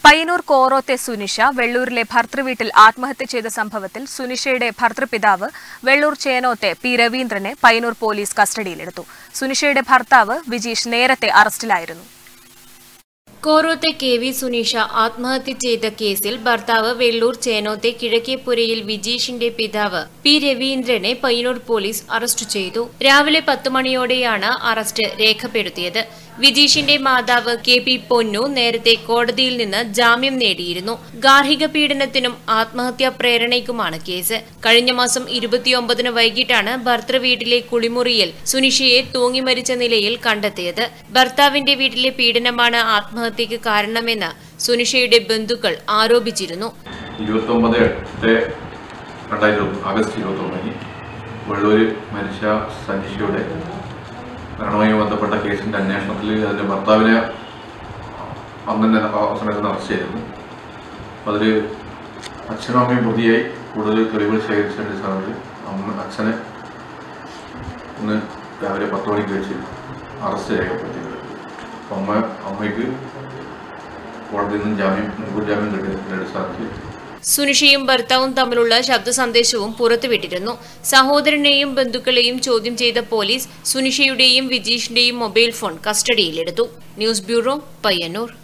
പയ്യന്നൂർ കോറോത്തെ സുനിഷ വെള്ളൂരിലെ ഭർത്തൃവീട്ടിൽ ആത്മഹത്യ ചെയ്ത സംഭവത്തിൽ സുനിഷയുടെ ഭർത്തൃപിതാവ് വെള്ളൂർ ചേനോത്തെ പി രവീന്ദ്രനെ പയ്യന്നൂർ പോലീസ് കസ്റ്റഡിയിലെടുത്തു സുനിഷയുടെ ഭർത്താവ് വിജീഷ് നേരത്തെ അറസ്റ്റിലായിരുന്നു കോറോത്തെ കെ വി സുനീഷ ആത്മഹത്യ ചെയ്ത കേസിൽ ഭർത്താവ് വെള്ളൂർ ചേനോത്തെ കിഴക്കേപ്പുരയിൽ വിജീഷിന്റെ പിതാവ് പി രവീന്ദ്രനെ പയ്യന്നൂർ പോലീസ് അറസ്റ്റ് ചെയ്തു രാവിലെ പത്ത് മണിയോടെയാണ് അറസ്റ്റ് രേഖപ്പെടുത്തിയത് വിജീഷിന്റെ മാതാവ് കെ പി പൊന്നു നേരത്തെ കോടതിയിൽ നിന്ന് ജാമ്യം നേടിയിരുന്നു ഗാർഹിക പീഡനത്തിനും ആത്മഹത്യാ പ്രേരണയ്ക്കുമാണ് കേസ് കഴിഞ്ഞ മാസം ഇരുപത്തിയൊമ്പതിന് വൈകിട്ടാണ് ഭർത്തൃവീട്ടിലെ കുളിമുറിയിൽ സുനിഷയെ തൂങ്ങി മരിച്ച നിലയിൽ കണ്ടെത്തിയത് ഭർത്താവിന്റെ വീട്ടിലെ പീഡനമാണ് ആത്മഹത്യക്ക് കാരണമെന്ന് സുനിഷയുടെ ബന്ധുക്കൾ ആരോപിച്ചിരുന്നു ഇരുപത്തൊമ്പത് എട്ട് രണ്ടായിരത്തി ഒന്ന് ആഗസ്റ്റ് ഇരുപത്തൊമ്പതിന് വെള്ളൂര് മരിച്ച സനിഷയുടെ മരണവുമായി ബന്ധപ്പെട്ട കേസിന്റെ അന്വേഷണത്തിൽ അതിന്റെ ഭർത്താവിനെ അന്ന് തന്നെ ആ സമയത്ത് അറസ്റ്റ് ചെയ്തിരുന്നു അപ്പം അതിൽ അച്ഛനും അമ്മയും പ്രതിയായി കൂടുതൽ തെളിവുകൾ ശേഖരിച്ചതിൻ്റെ അടിസ്ഥാനത്തിൽ അമ്മ അച്ഛനെ ഇന്ന് രാവിലെ പത്ത് മണിക്ക് വെച്ച് അറസ്റ്റ് രേഖപ്പെടുത്തിയത് അപ്പം അമ്മ അമ്മയ്ക്ക് കോടതിയിൽ നിന്നും ജാമ്യം മുൻകൂർ ജാമ്യം കിട്ടിയതിൻ്റെ അടിസ്ഥാനത്തിൽ സുനിഷയും ഭർത്താവും തമ്മിലുള്ള ശബ്ദ സന്ദേശവും പുറത്തുവിട്ടിരുന്നു സഹോദരനെയും ബന്ധുക്കളെയും ചോദ്യം ചെയ്ത പോലീസ് സുനിഷയുടെയും വിജീഷിന്റെയും മൊബൈൽ ഫോൺ കസ്റ്റഡിയിലെടുത്തു ന്യൂസ് ബ്യൂറോ പയ്യന്നൂർ